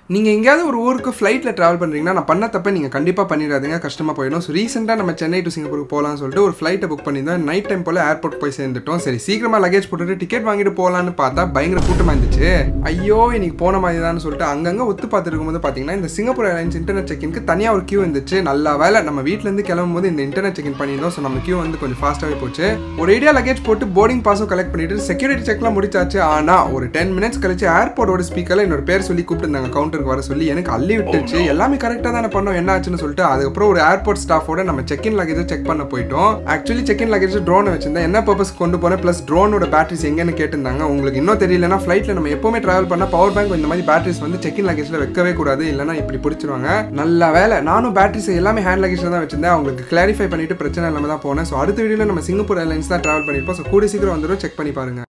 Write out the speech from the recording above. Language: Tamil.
நீங்கள் எங்கேயாவது ஒரு ஊருக்கு ஃப்ளைட்டில் ட்ராவல் பண்ணுறீங்கன்னா நான் பண்ண தப்ப நீங்கள் கண்டிப்பாக பண்ணிடாதீங்க கஷ்டமாக போயிடும் ஸோ ரீசெண்டாக நம்ம சென்னை டு சிங்கப்பூருக்கு போகலாம்னு சொல்லிட்டு ஒரு ஃப்ளைட்டை புக் பண்ணியிருந்தோம் நைட் டைம் போல் ஏர்போர்ட் போய் சேர்ந்துட்டோம் சரி சீக்கிரமாக லகேஜ் போட்டுட்டு டிக்கெட் வாங்கிட்டு போகலான்னு பார்த்தா பயங்கர கூட்டமாக இருந்துச்சு ஐயோ இன்னைக்கு போன மாதிரி தான் சொல்லிட்டு அங்கங்கே ஒத்து பார்த்துருக்கும் போது பார்த்தீங்கன்னா இந்த சிங்கப்பூர் ஏர்லைன்ஸ் இன்டர்நெட் செக்கின்க்கு தனியாக ஒரு கியூ இருந்துச்சு நல்லா வேலை நம்ம வீட்டிலேருந்து கிளம்பும் போது இந்த இன்டர்நெட் செக்இன் பண்ணியிருந்தோம் ஸோ நம்ம கியூ வந்து கொஞ்சம் ஃபாஸ்ட்டாகவே போச்சு ஒரு ஐடியா லகேஜ் போட்டு போர்டிங் பாஸும் கலெக்ட் பண்ணிட்டு செக்யூரிட்டி செக்லாம் முடிச்சாச்சு ஆனால் ஒரு டென் மினிட்ஸ் கழிச்சு ஏர்போர்ட்டோட ஸ்பீக்கரில் என்னோட பேர் சொல்லி கூப்பிட்டுருந்தாங்க கவுண்டருக்கு வர சொல்லி எனக்கு அள்ளி விட்டுருச்சு எல்லாமே கரெக்டாக தானே பண்ணோம் என்ன ஆச்சுன்னு சொல்லிட்டு அதுக்கப்புறம் ஒரு ஏர்போர்ட் ஸ்டாஃபோட நம்ம செக் இன் லகேஜ் செக் பண்ண போயிட்டோம் actually check in luggage drone வச்சிருந்தேன் என்ன பர்பஸ் கொண்டு போனேன் ப்ளஸ் ட்ரோனோட பேட்டரிஸ் எங்கன்னு கேட்டிருந்தாங்க உங்களுக்கு இன்னும் தெரியலனா ஃப்ளைட்டில் நம்ம எப்பவுமே ட்ராவல் பண்ணால் பவர் பேங்க் இந்த மாதிரி பேட்டரிஸ் வந்து செக் இன் லகேஜில் வைக்கவே கூடாது இல்லைனா இப்படி பிடிச்சிருவாங்க நல்ல வேலை நானும் பேட்டரிஸ் எல்லாமே ஹேண்ட் லகேஜில் தான் வச்சிருந்தேன் அவங்களுக்கு கிளாரிஃபை பண்ணிட்டு பிரச்சனை இல்லாமல் தான் போனேன் ஸோ அடுத்த வீடியோவில் நம்ம சிங்கப்பூர் ஏர்லைன்ஸ் தான் ட்ராவல் பண்ணியிருப்போம் ஸோ கூடி சீக்கிரம் வந்துடும் செக் பண்ணி பாருங்க